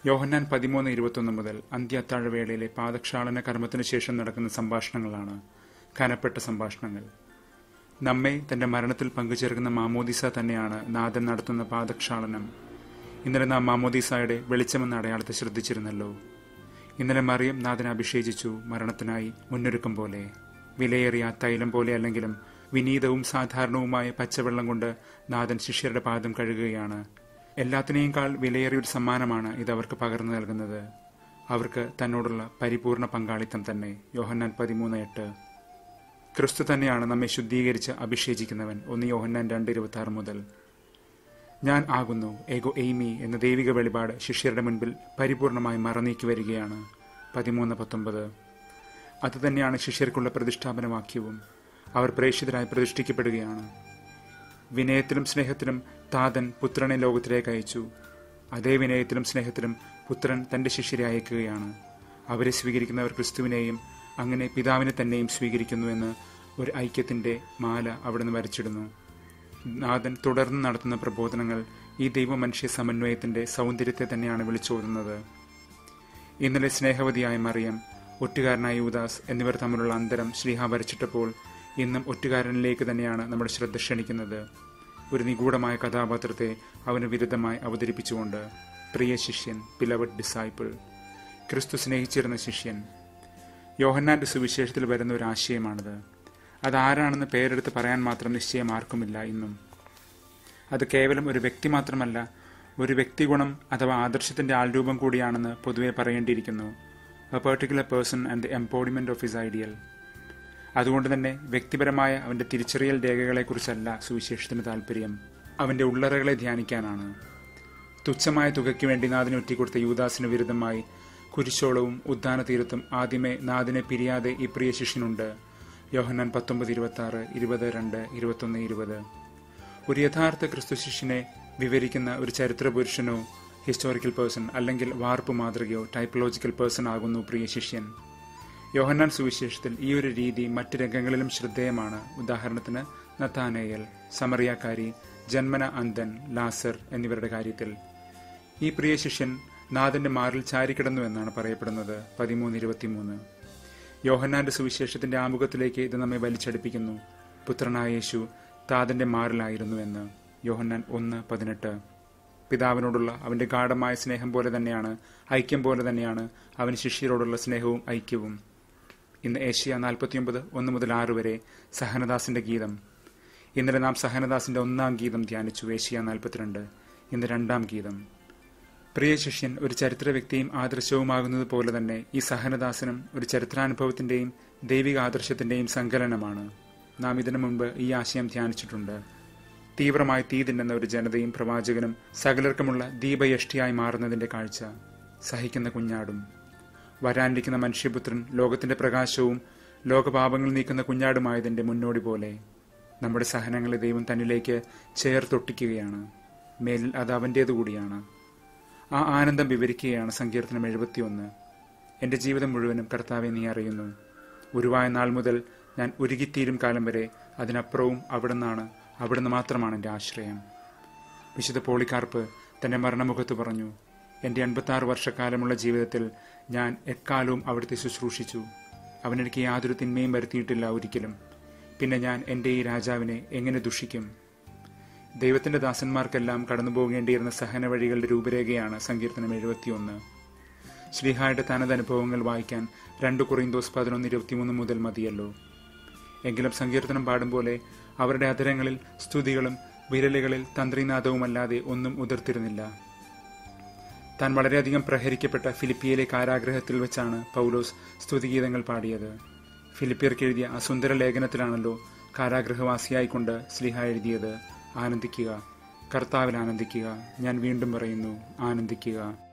യോഹന്നാൻ പതിമൂന്ന് ഇരുപത്തൊന്ന് മുതൽ അന്ത്യത്താഴവേളയിലെ പാദക്ഷാളന കർമ്മത്തിനു ശേഷം നടക്കുന്ന സംഭാഷണങ്ങളാണ് കനപ്പെട്ട സംഭാഷണങ്ങൾ നമ്മെ തന്റെ മരണത്തിൽ പങ്കുചേർക്കുന്ന മാമോദിസ തന്നെയാണ് നാഥൻ നടത്തുന്ന പാദക്ഷാളനം ഇന്നലെ നാം മാമോദിസായുടെ വെളിച്ചമെന്ന അടയാളത്തെ ശ്രദ്ധിച്ചിരുന്നല്ലോ ഇന്നലെ മറിയം നാഥനെ അഭിഷേചിച്ചു മരണത്തിനായി മുന്നൊരുക്കം പോലെ വിലയേറിയ തൈലം പോലെ അല്ലെങ്കിലും വിനീതവും സാധാരണവുമായ പച്ചവെള്ളം കൊണ്ട് നാഥൻ ശിഷ്യരുടെ പാദം കഴുകുകയാണ് എല്ലാത്തിനേക്കാൾ വിലയേറിയ ഒരു സമ്മാനമാണ് ഇത് അവർക്ക് പകർന്നു നൽകുന്നത് അവർക്ക് തന്നോടുള്ള പരിപൂർണ പങ്കാളിത്തം തന്നെ യോഹന്നാൻ പതിമൂന്ന് എട്ട് ക്രിസ്തു തന്നെയാണ് നമ്മെ ശുദ്ധീകരിച്ച് അഭിഷേചിക്കുന്നവൻ ഒന്ന് യോഹന്നാൻ രണ്ട് ഇരുപത്തി ആറ് മുതൽ ഞാൻ ആകുന്നു ഏഗോ എയ്മി എന്ന ദൈവിക വെളിപാട് ശിഷ്യരുടെ മുൻപിൽ പരിപൂർണമായി മറനീക്കി വരികയാണ് പതിമൂന്ന് പത്തൊമ്പത് അതുതന്നെയാണ് ശിഷ്യർക്കുള്ള പ്രതിഷ്ഠാപന വാക്യവും അവർ പ്രേക്ഷിതരായി പ്രതിഷ്ഠിക്കപ്പെടുകയാണ് വിനയത്തിലും സ്നേഹത്തിലും താതൻ പുത്രനെ ലോകത്തിലേക്ക് അയച്ചു അതേ വിനയത്തിലും സ്നേഹത്തിലും പുത്രൻ തന്റെ ശിഷ്യരെ അയക്കുകയാണ് അവരെ സ്വീകരിക്കുന്നവർ ക്രിസ്തുവിനെയും അങ്ങനെ പിതാവിനെ തന്നെയും സ്വീകരിക്കുന്നു എന്ന് ഒരു ഐക്യത്തിന്റെ മാല അവിടുന്ന് വരച്ചിടുന്നു നാഥൻ തുടർന്ന് നടത്തുന്ന പ്രബോധനങ്ങൾ ഈ ദൈവ മനുഷ്യ സമന്വയത്തിന്റെ സൗന്ദര്യത്തെ തന്നെയാണ് വിളിച്ചോതുന്നത് ഇന്നലെ സ്നേഹവതിയായ മറിയം ഒറ്റുകാരനായ യുദാസ് എന്നിവർ തമ്മിലുള്ള അന്തരം ശ്രീഹ വരച്ചിട്ടപ്പോൾ ഇന്നും ഒറ്റുകാരനിലേക്ക് തന്നെയാണ് നമ്മുടെ ശ്രദ്ധ ക്ഷണിക്കുന്നത് ഒരു നിഗൂഢമായ കഥാപാത്രത്തെ അവന് വിരുദ്ധമായി അവതരിപ്പിച്ചുകൊണ്ട് പ്രിയ ശിഷ്യൻ പിലവഡ് ഡിസൈപ്പിൾ ക്രിസ്തു സ്നേഹിച്ചിരുന്ന ശിഷ്യൻ യോഹന്നാന്റെ സുവിശേഷത്തിൽ വരുന്ന ഒരു ആശയമാണിത് അതാരാണെന്ന് പേരെടുത്ത് പറയാൻ മാത്രം നിശ്ചയം ആർക്കുമില്ല ഇന്നും അത് കേവലം ഒരു വ്യക്തി മാത്രമല്ല ഒരു വ്യക്തിഗുണം അഥവാ ആദർശത്തിന്റെ ആൾരൂപം കൂടിയാണെന്ന് പൊതുവെ പറയേണ്ടിയിരിക്കുന്നു a particular person and the embodiment of his ideal അതുകൊണ്ട് തന്നെ വ്യക്തിപരമായ അവന്റെ തിരിച്ചറിയൽ രേഖകളെക്കുറിച്ചല്ല സുവിശേഷത്തിന് താല്പര്യം അവന്റെ ഉള്ളറകളെ ധ്യാനിക്കാനാണ് തുച്ഛമായ തുകയ്ക്ക് വേണ്ടി നാദിനെ ഒറ്റിക്കൊടുത്ത യൂദാസിന് വിരുദ്ധമായി കുരിശോളവും ഉദ്ദാന തീരത്തും ആദ്യമേ നാദിനെ പിരിയാതെ ഈ പ്രിയ ശിഷ്യനുണ്ട് യോഹന്നാൻ പത്തൊമ്പത് ഇരുപത്തി ആറ് ഇരുപത് രണ്ട് ഇരുപത്തൊന്ന് ഇരുപത് ഒരു യഥാർത്ഥ ക്രിസ്തു ശിഷ്യനെ വിവരിക്കുന്ന ഒരു ചരിത്ര പുരുഷനോ ഹിസ്റ്റോറിക്കൽ പേഴ്സൺ അല്ലെങ്കിൽ വാർപ്പ് മാതൃകയോ ടൈപ്പോളജിക്കൽ പേഴ്സൺ ആകുന്നു പ്രിയ ശിഷ്യൻ യോഹന്നാൻ സുവിശേഷത്തിൽ ഈ ഒരു രീതി മറ്റ് രംഗങ്ങളിലും ശ്രദ്ധേയമാണ് ഉദാഹരണത്തിന് നത്താനേയൽ സമറിയാക്കാരി ജന്മന അന്തൻ ലാസർ എന്നിവരുടെ കാര്യത്തിൽ ഈ പ്രിയ ശിഷ്യൻ നാഥന്റെ മാറിൽ ചാരിക്കിടന്നു എന്നാണ് പറയപ്പെടുന്നത് പതിമൂന്ന് ഇരുപത്തിമൂന്ന് യോഹന്നാന്റെ സുവിശേഷത്തിന്റെ ആമുഖത്തിലേക്ക് ഇത് നമ്മെ വലിച്ചടിപ്പിക്കുന്നു പുത്രനായ യേശു താതന്റെ മാറിലായിരുന്നു എന്ന് യോഹന്നാൻ ഒന്ന് പതിനെട്ട് പിതാവിനോടുള്ള അവന്റെ ഗാഠമായ സ്നേഹം പോലെ തന്നെയാണ് ഐക്യം പോലെ തന്നെയാണ് അവന് ശിഷ്യരോടുള്ള സ്നേഹവും ഐക്യവും ഇന്ന് ഏഷ്യ നാൽപ്പത്തിയൊമ്പത് ഒന്ന് മുതൽ ആറ് വരെ സഹനദാസിന്റെ ഗീതം ഇന്നലെ നാം സഹനദാസിന്റെ ഒന്നാം ഗീതം ധ്യാനിച്ചു ഏഷ്യ നാൽപ്പത്തിരണ്ട് ഇന്ന് രണ്ടാം ഗീതം പ്രിയ ശിഷ്യൻ ഒരു ചരിത്ര വ്യക്തിയും ആദർശവുമാകുന്നത് പോലെ തന്നെ ഈ സഹനദാസനും ഒരു ചരിത്രാനുഭവത്തിന്റെയും ദൈവിക ആദർശത്തിന്റെയും സങ്കലനമാണ് നാം ഇതിനു മുൻപ് ഈ ആശയം ധ്യാനിച്ചിട്ടുണ്ട് തീവ്രമായി തീ തിന്നുന്ന ഒരു ജനതയും പ്രവാചകനും സകലർക്കുമുള്ള ദീപയഷ്ടിയായി മാറുന്നതിന്റെ കാഴ്ച സഹിക്കുന്ന കുഞ്ഞാടും വരാനിരിക്കുന്ന മനുഷ്യപുത്രൻ ലോകത്തിന്റെ പ്രകാശവും ലോകപാപങ്ങൾ നീക്കുന്ന കുഞ്ഞാടുമായതിന്റെ മുന്നോടി പോലെ നമ്മുടെ സഹനങ്ങളെ ദൈവം തന്നിലേക്ക് ചേർത്തൊട്ടിക്കുകയാണ് മേലിൽ അത് അവൻ്റേതു കൂടിയാണ് ആ ആനന്ദം വിവരിക്കുകയാണ് സങ്കീർത്തനം എഴുപത്തിയൊന്ന് എന്റെ ജീവിതം മുഴുവനും കർത്താവെ നീ അറിയുന്നു ഉരുവായ നാൾ മുതൽ ഞാൻ ഉരുകിത്തീരും കാലം വരെ അതിനപ്പുറവും അവിടുന്നാണ് അവിടുന്ന് മാത്രമാണ് എൻ്റെ ആശ്രയം വിശുദ്ധ പോളിക്കാർപ്പ് തന്റെ മരണമുഖത്ത് പറഞ്ഞു എൻ്റെ അൻപത്താറ് വർഷക്കാലമുള്ള ജീവിതത്തിൽ ഞാൻ എക്കാലവും അവിടുത്തെ ശുശ്രൂഷിച്ചു അവനെനിക്ക് യാതൊരു തിന്മയും വരുത്തിയിട്ടില്ല ഒരിക്കലും പിന്നെ ഞാൻ എൻ്റെ ഈ രാജാവിനെ എങ്ങനെ ദുഷിക്കും ദൈവത്തിന്റെ ദാസന്മാർക്കെല്ലാം കടന്നു പോകേണ്ടിയിരുന്ന സഹന വഴികളുടെ രൂപരേഖയാണ് സങ്കീർത്തനം എഴുപത്തിയൊന്ന് ശ്രീഹായുടെ തനത് അനുഭവങ്ങൾ വായിക്കാൻ രണ്ട് കുറിന്തോസ് പതിനൊന്ന് ഇരുപത്തിമൂന്ന് മുതൽ മതിയല്ലോ എങ്കിലും സങ്കീർത്തനം പാടും പോലെ അവരുടെ അധരങ്ങളിൽ സ്തുതികളും വിരലുകളിൽ തന്ത്രിനാഥവുമല്ലാതെ ഒന്നും ഉതിർത്തിരുന്നില്ല താൻ വളരെയധികം പ്രഹരിക്കപ്പെട്ട ഫിലിപ്പിയയിലെ കാരാഗ്രഹത്തിൽ വെച്ചാണ് പൗലോസ് സ്തുതിഗീതങ്ങൾ പാടിയത് ഫിലിപ്പിയർക്ക് എഴുതിയ അസുന്ദര ലേഖനത്തിലാണല്ലോ കാരാഗ്രഹവാസിയായിക്കൊണ്ട് സ്ലിഹ എഴുതിയത് ആനന്ദിക്കുക കർത്താവിൽ ആനന്ദിക്കുക ഞാൻ വീണ്ടും പറയുന്നു ആനന്ദിക്കുക